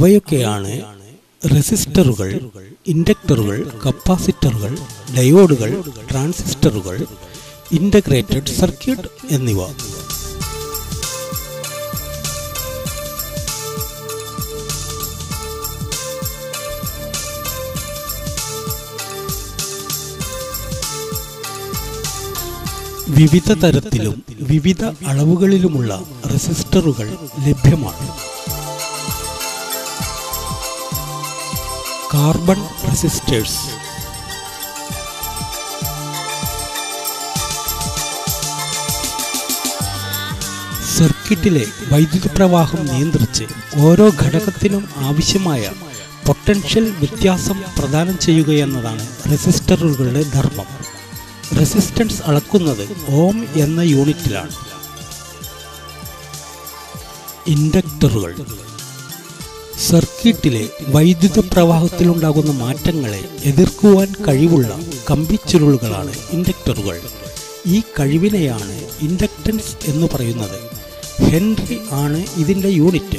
അവയൊക്കെയാണ് റെസിസ്റ്ററുകൾ ഇൻഡക്ടറുകൾ കപ്പാസിറ്ററുകൾ ഡയോഡുകൾ ട്രാൻസിസ്റ്ററുകൾ ഇൻ്റഗ്രേറ്റഡ് സർക്യൂട്ട് എന്നിവ വിവിധ തരത്തിലും വിവിധ അളവുകളിലുമുള്ള റെസിസ്റ്ററുകൾ ലഭ്യമാണ് കാർബൺ റെസിസ്റ്റേഴ്സ് സർക്യൂട്ടിലെ വൈദ്യുതി പ്രവാഹം നിയന്ത്രിച്ച് ഓരോ ഘടകത്തിനും ആവശ്യമായ പൊട്ടൻഷ്യൽ വ്യത്യാസം പ്രദാനം ചെയ്യുകയെന്നതാണ് റെസിസ്റ്ററുകളുടെ ധർമ്മം റെസിസ്റ്റൻസ് അളക്കുന്നത് ഓം എന്ന യൂണിറ്റിലാണ് ഇൻഡക്ടറുകൾ സർക്യൂട്ടിലെ വൈദ്യുത പ്രവാഹത്തിലുണ്ടാകുന്ന മാറ്റങ്ങളെ എതിർക്കുവാൻ കഴിവുള്ള കമ്പിച്ചുരുളുകളാണ് ഇൻഡക്ടറുകൾ ഈ കഴിവിനെയാണ് ഇൻഡക്ടൻസ് എന്ന് പറയുന്നത് ഹെൻറി ആണ് ഇതിന്റെ യൂണിറ്റ്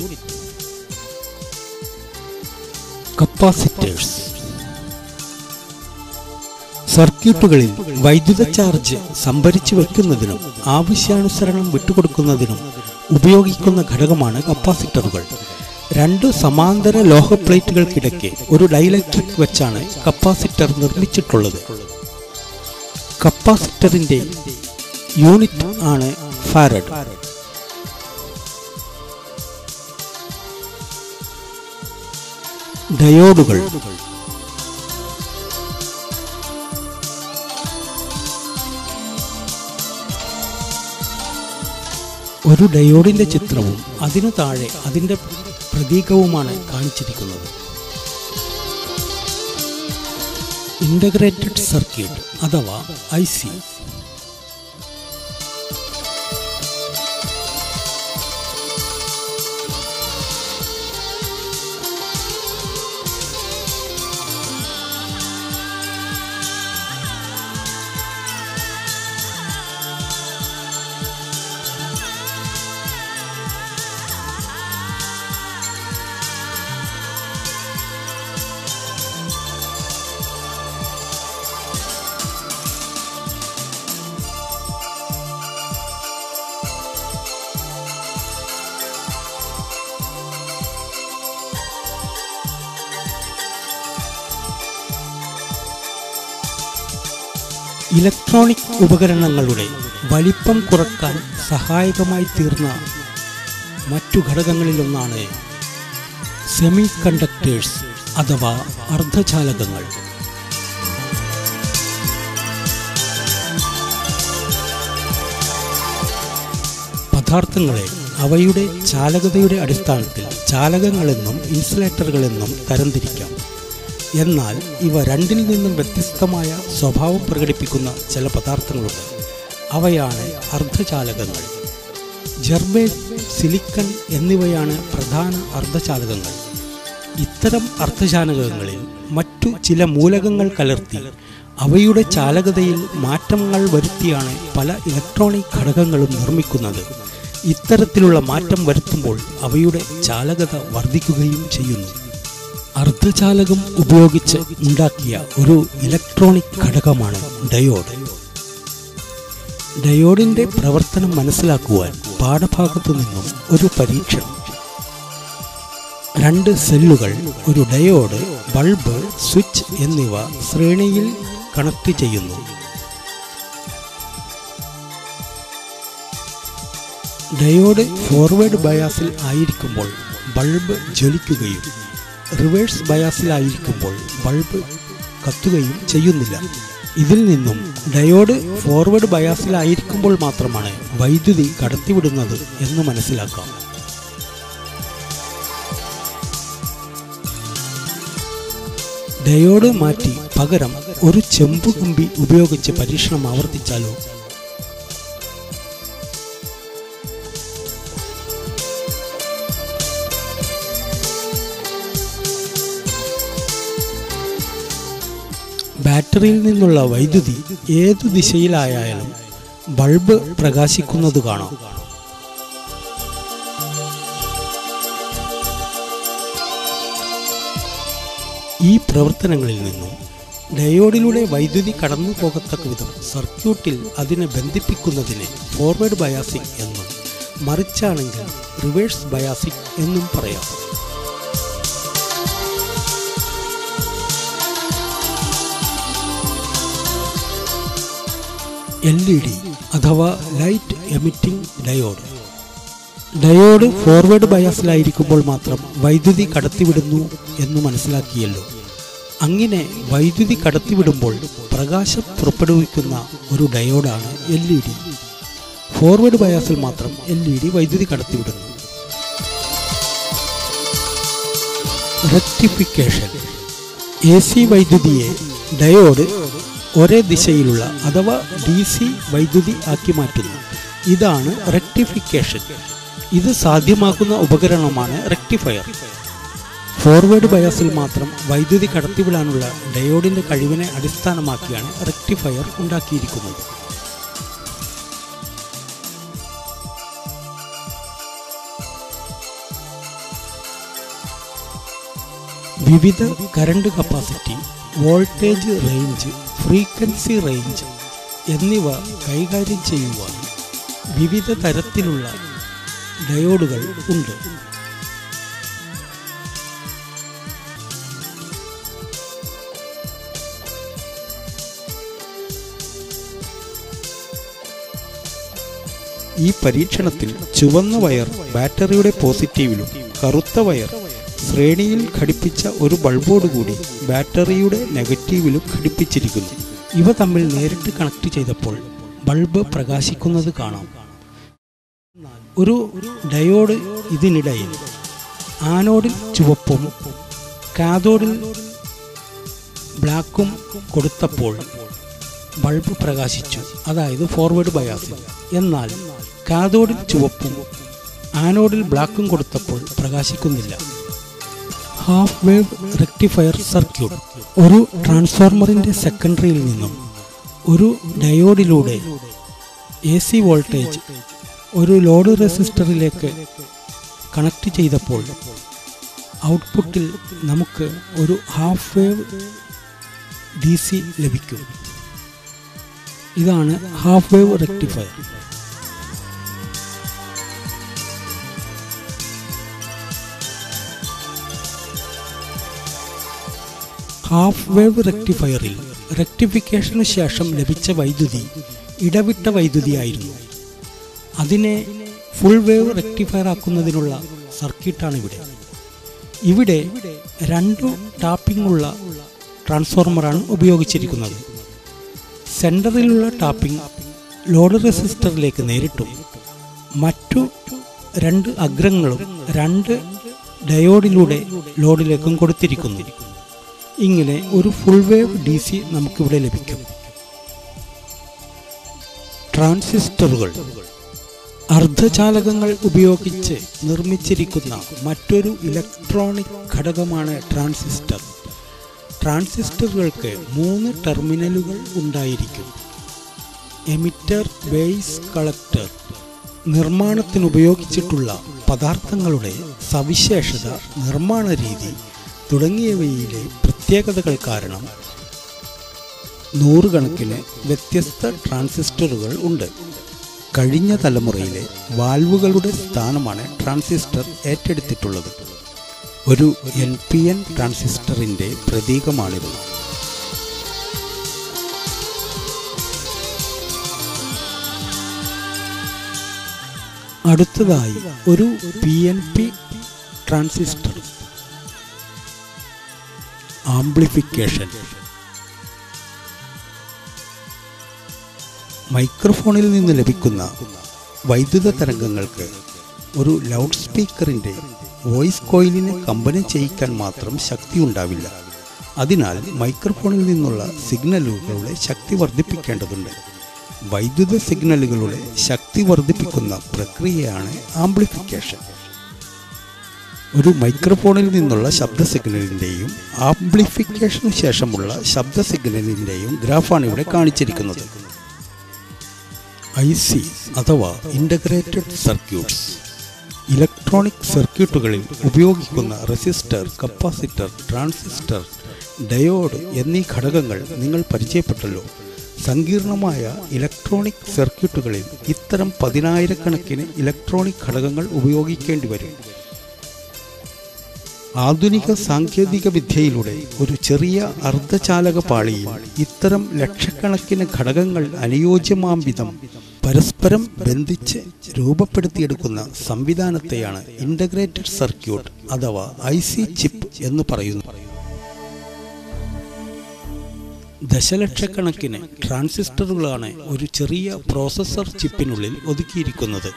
കപ്പാസിറ്റേഴ്സ് സർക്യൂട്ടുകളിൽ വൈദ്യുത ചാർജ് സംഭരിച്ചു വയ്ക്കുന്നതിനും ആവശ്യാനുസരണം വിട്ടുകൊടുക്കുന്നതിനും ഉപയോഗിക്കുന്ന ഘടകമാണ് കപ്പാസിറ്ററുകൾ രണ്ട് സമാന്തര ലോഹ പ്ലേറ്റുകൾക്കിടയ്ക്ക് ഒരു ഡൈലക്ട്രിക് വെച്ചാണ് കപ്പാസിറ്റർ നിർമ്മിച്ചിട്ടുള്ളത് കപ്പാസിറ്ററിന്റെ യൂണിറ്റ് ആണ് ഫാരഡ് ഡയോഡുകൾ ഒരു ഡയോഡിന്റെ ചിത്രവും അതിനു താഴെ അതിന്റെ പ്രതീകവുമാണ് കാണിച്ചിരിക്കുന്നത് ഇന്റഗ്രേറ്റഡ് സർക്യൂട്ട് അഥവാ ഐ സി ഇലക്ട്രോണിക് ഉപകരണങ്ങളുടെ വലിപ്പം കുറക്കാൻ സഹായകമായി തീർന്ന മറ്റു ഘടകങ്ങളിലൊന്നാണ് സെമി കണ്ടക്ടേഴ്സ് അഥവാ അർദ്ധചാലകങ്ങൾ പദാർത്ഥങ്ങളെ അവയുടെ ചാലകതയുടെ അടിസ്ഥാനത്തിൽ ചാലകങ്ങളെന്നും ഇൻസുലേറ്ററുകളെന്നും തരംതിരിക്കാം എന്നാൽ ഇവ രണ്ടിൽ നിന്നും വ്യത്യസ്തമായ സ്വഭാവം പ്രകടിപ്പിക്കുന്ന ചില പദാർത്ഥങ്ങളുണ്ട് അവയാണ് അർദ്ധചാലകങ്ങൾ ജർബേൻ സിലിക്കൺ എന്നിവയാണ് പ്രധാന അർദ്ധചാലകങ്ങൾ ഇത്തരം അർദ്ധചാലകങ്ങളിൽ മറ്റു ചില മൂലകങ്ങൾ കലർത്തി അവയുടെ ചാലകതയിൽ മാറ്റങ്ങൾ വരുത്തിയാണ് പല ഇലക്ട്രോണിക് ഘടകങ്ങളും നിർമ്മിക്കുന്നത് ഇത്തരത്തിലുള്ള മാറ്റം വരുത്തുമ്പോൾ അവയുടെ ചാലകത വർദ്ധിക്കുകയും ചെയ്യുന്നു അർദ്ധചാലകം ഉപയോഗിച്ച് ഉണ്ടാക്കിയ ഒരു ഇലക്ട്രോണിക് ഘടകമാണ് ഡയോഡ് ഡയോഡിന്റെ പ്രവർത്തനം മനസ്സിലാക്കുവാൻ പാഠഭാഗത്തു നിന്നും ഒരു പരീക്ഷണം രണ്ട് സെല്ലുകൾ ഒരു ഡയോഡ് ബൾബ് സ്വിച്ച് എന്നിവ ശ്രേണിയിൽ കണക്ട് ചെയ്യുന്നു ഡയോഡ് ഫോർവേഡ് ബയാസിൽ ആയിരിക്കുമ്പോൾ ബൾബ് ജ്വലിക്കുകയും റിവേഴ്സ് ബയാസിലായിരിക്കുമ്പോൾ ബൾബ് കത്തുകയും ചെയ്യുന്നില്ല ഇതിൽ നിന്നും ഡയോഡ് ഫോർവേഡ് ബയാസിലായിരിക്കുമ്പോൾ മാത്രമാണ് വൈദ്യുതി കടത്തിവിടുന്നത് എന്ന് മനസ്സിലാക്കാം ഡയോഡ് മാറ്റി പകരം ഒരു ചെമ്പു കമ്പി ഉപയോഗിച്ച് പരീക്ഷണം ആവർത്തിച്ചാലോ ബാറ്ററിയിൽ നിന്നുള്ള വൈദ്യുതി ഏതു ദിശയിലായാലും ബൾബ് പ്രകാശിക്കുന്നത് കാണാം ഈ പ്രവർത്തനങ്ങളിൽ നിന്നും ഡയോഡിലൂടെ വൈദ്യുതി കടന്നു പോകത്തക്ക വിധം സർക്യൂട്ടിൽ അതിനെ ബന്ധിപ്പിക്കുന്നതിനെ ഫോർവേഡ് ബയാസിംഗ് എന്നും മറിച്ചാണെങ്കിൽ റിവേഴ്സ് ബയാസിംഗ് എന്നും പറയാം എൽ ഇ ഡി അഥവാ light emitting diode diode forward ബയാസിലായിരിക്കുമ്പോൾ മാത്രം വൈദ്യുതി കടത്തിവിടുന്നു എന്ന് മനസ്സിലാക്കിയല്ലോ അങ്ങനെ വൈദ്യുതി കടത്തിവിടുമ്പോൾ പ്രകാശം പുറപ്പെടുവിക്കുന്ന ഒരു ഡയോഡാണ് എൽ ഇ ഡി ഫോർവേഡ് ബയാസിൽ മാത്രം എൽ ഇ ഡി വൈദ്യുതി കടത്തിവിടുന്നു റെക്ടിഫിക്കേഷൻ എ സി വൈദ്യുതിയെ ഡയോഡ് ഒരേ ദിശയിലുള്ള അഥവാ ഡി സി വൈദ്യുതി ആക്കി മാറ്റുന്നു ഇതാണ് റെക്ടിഫിക്കേഷൻ ഇത് സാധ്യമാക്കുന്ന ഉപകരണമാണ് റെക്ടിഫയർ ഫോർവേഡ് ബയാസിൽ മാത്രം വൈദ്യുതി കടത്തിവിടാനുള്ള ഡയോഡിന്റെ കഴിവിനെ അടിസ്ഥാനമാക്കിയാണ് റെക്ടിഫയർ ഉണ്ടാക്കിയിരിക്കുന്നത് വിവിധ current capacity voltage range frequency range എന്നിവ കൈകാര്യം ചെയ്യുവാൻ വിവിധ തരത്തിലുള്ള ഡയോഡുകൾ ഉണ്ട് ഈ പരീക്ഷണത്തിൽ ചുവന്ന വയർ ബാറ്ററിയുടെ പോസിറ്റീവിലും കറുത്ത വയർ ശ്രേണിയിൽ ഘടിപ്പിച്ച ഒരു ബൾബോടുകൂടി ബാറ്ററിയുടെ നെഗറ്റീവിലും ഘടിപ്പിച്ചിരിക്കുന്നു ഇവ തമ്മിൽ നേരിട്ട് കണക്ട് ചെയ്തപ്പോൾ ബൾബ് പ്രകാശിക്കുന്നത് കാണാം ഒരു ഡയോഡ് ഇതിനിടയിൽ ആനോഡിൽ ചുവപ്പും കാഥോഡിൽ ബ്ലാക്കും കൊടുത്തപ്പോൾ ബൾബ് പ്രകാശിച്ചു അതായത് ഫോർവേഡ് ബയാസിൽ എന്നാൽ കാഥോഡിൽ ചുവപ്പും ആനോഡിൽ ബ്ലാക്കും കൊടുത്തപ്പോൾ പ്രകാശിക്കുന്നില്ല ഹാഫ് വേവ് റെക്ടിഫയർ സർക്യൂട്ട് ഒരു ട്രാൻസ്ഫോർമറിന്റെ സെക്കൻഡറിയിൽ നിന്നും ഒരു ഡയോഡിലൂടെ എ സി വോൾട്ടേജ് ഒരു ലോഡ് റെസിസ്റ്ററിലേക്ക് കണക്ട് ചെയ്തപ്പോൾ ഔട്ട്പുട്ടിൽ നമുക്ക് ഒരു ഹാഫ് വേവ് ഡി സി ലഭിക്കും ഇതാണ് half wave rectifier half wave റെക്ടിഫയറിൽ റെക്ടിഫിക്കേഷന് ശേഷം ലഭിച്ച വൈദ്യുതി ഇടവിട്ട വൈദ്യുതിയായിരുന്നു അതിനെ ഫുൾ വേവ് റെക്ടിഫയർ ആക്കുന്നതിനുള്ള സർക്യൂട്ടാണ് ഇവിടെ ഇവിടെ രണ്ടു ടാപ്പിംഗ് ഉള്ള ട്രാൻസ്ഫോർമറാണ് ഉപയോഗിച്ചിരിക്കുന്നത് സെൻറ്ററിലുള്ള ടാപ്പിംഗ് ലോഡ് റെസിസ്റ്ററിലേക്ക് നേരിട്ടും മറ്റു രണ്ട് അഗ്രങ്ങളും രണ്ട് ഡയോഡിലൂടെ ലോഡിലേക്കും കൊടുത്തിരിക്കുന്നു ഇങ്ങനെ ഒരു ഫുൾ വേവ് ഡി സി നമുക്കിവിടെ ലഭിക്കും ട്രാൻസിസ്റ്ററുകൾ അർദ്ധചാലകങ്ങൾ ഉപയോഗിച്ച് നിർമ്മിച്ചിരിക്കുന്ന മറ്റൊരു ഇലക്ട്രോണിക് ഘടകമാണ് ട്രാൻസിസ്റ്റർ ട്രാൻസിസ്റ്ററുകൾക്ക് മൂന്ന് ടെർമിനലുകൾ ഉണ്ടായിരിക്കും എമിറ്റർ ബേസ് കളക്ടർ നിർമ്മാണത്തിനുപയോഗിച്ചിട്ടുള്ള പദാർത്ഥങ്ങളുടെ സവിശേഷത നിർമ്മാണ രീതി തുടങ്ങിയവയിലെ പ്രത്യേകതകൾ കാരണം നൂറുകണക്കിന് വ്യത്യസ്ത ട്രാൻസിസ്റ്ററുകൾ ഉണ്ട് കഴിഞ്ഞ തലമുറയിലെ വാൽവുകളുടെ സ്ഥാനമാണ് ട്രാൻസിസ്റ്റർ ഏറ്റെടുത്തിട്ടുള്ളത് ഒരു എൻ പി എൻ ട്രാൻസിസ്റ്ററിൻ്റെ പ്രതീകമാണിത് അടുത്തതായി ഒരു P N P transistor amplification മൈക്രോഫോണിൽ നിന്ന് ലഭിക്കുന്ന വൈദ്യുത തരംഗങ്ങൾക്ക് ഒരു ലൗഡ് സ്പീക്കറിൻ്റെ വോയിസ് കോയിലിനെ കമ്പനി ചെയ്യിക്കാൻ മാത്രം ശക്തി ഉണ്ടാവില്ല അതിനാൽ മൈക്രോഫോണിൽ നിന്നുള്ള സിഗ്നലുകളുടെ ശക്തി വർദ്ധിപ്പിക്കേണ്ടതുണ്ട് വൈദ്യുത സിഗ്നലുകളുടെ ശക്തി വർദ്ധിപ്പിക്കുന്ന പ്രക്രിയയാണ് ആംപ്ലിഫിക്കേഷൻ ഒരു മൈക്രോഫോണിൽ നിന്നുള്ള ശബ്ദ സിഗ്നലിൻ്റെയും ആംപ്ലിഫിക്കേഷന് ശേഷമുള്ള ശബ്ദ സിഗ്നലിൻ്റെയും ഗ്രാഫാണ് ഇവിടെ കാണിച്ചിരിക്കുന്നത് ഐ സി അഥവാ ഇൻ്റഗ്രേറ്റഡ് സർക്യൂട്ട്സ് ഇലക്ട്രോണിക് സർക്യൂട്ടുകളിൽ ഉപയോഗിക്കുന്ന റെസിസ്റ്റർ കപ്പാസിറ്റർ ട്രാൻസിസ്റ്റർ ഡയോഡ് എന്നീ ഘടകങ്ങൾ നിങ്ങൾ പരിചയപ്പെട്ടല്ലോ സങ്കീർണമായ ഇലക്ട്രോണിക് സർക്യൂട്ടുകളിൽ ഇത്തരം പതിനായിരക്കണക്കിന് ഇലക്ട്രോണിക് ഘടകങ്ങൾ ഉപയോഗിക്കേണ്ടി വരും ആധുനിക സാങ്കേതിക വിദ്യയിലൂടെ ഒരു ചെറിയ അർദ്ധചാലക പാളിയിൽ ഇത്തരം ലക്ഷക്കണക്കിന് ഘടകങ്ങൾ അനുയോജ്യമാം വിധം പരസ്പരം ബന്ധിച്ച് രൂപപ്പെടുത്തിയെടുക്കുന്ന സംവിധാനത്തെയാണ് ഇൻ്റഗ്രേറ്റഡ് സർക്യൂട്ട് അഥവാ ഐ സി ചിപ്പ് എന്ന് പറയുന്നു ദശലക്ഷക്കണക്കിന് ട്രാൻസിസ്റ്ററുകളാണ് ഒരു ചെറിയ പ്രോസസ്സർ ചിപ്പിനുള്ളിൽ ഒതുക്കിയിരിക്കുന്നത്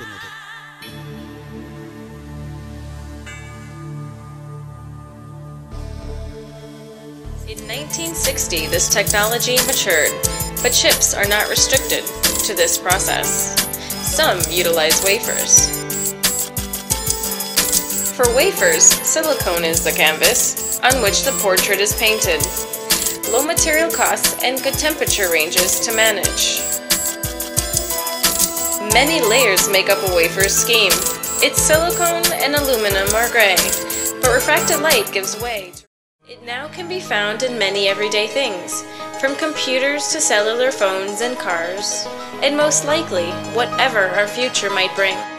In 1960, this technology matured, but chips are not restricted to this process. Some utilize wafers. For wafers, silicone is the canvas on which the portrait is painted. Low material costs and good temperature ranges to manage. Many layers make up a wafer scheme. Its silicone and aluminum are gray, but refracted light gives way. It now can be found in many everyday things, from computers to cellular phones and cars, and most likely, whatever our future might bring.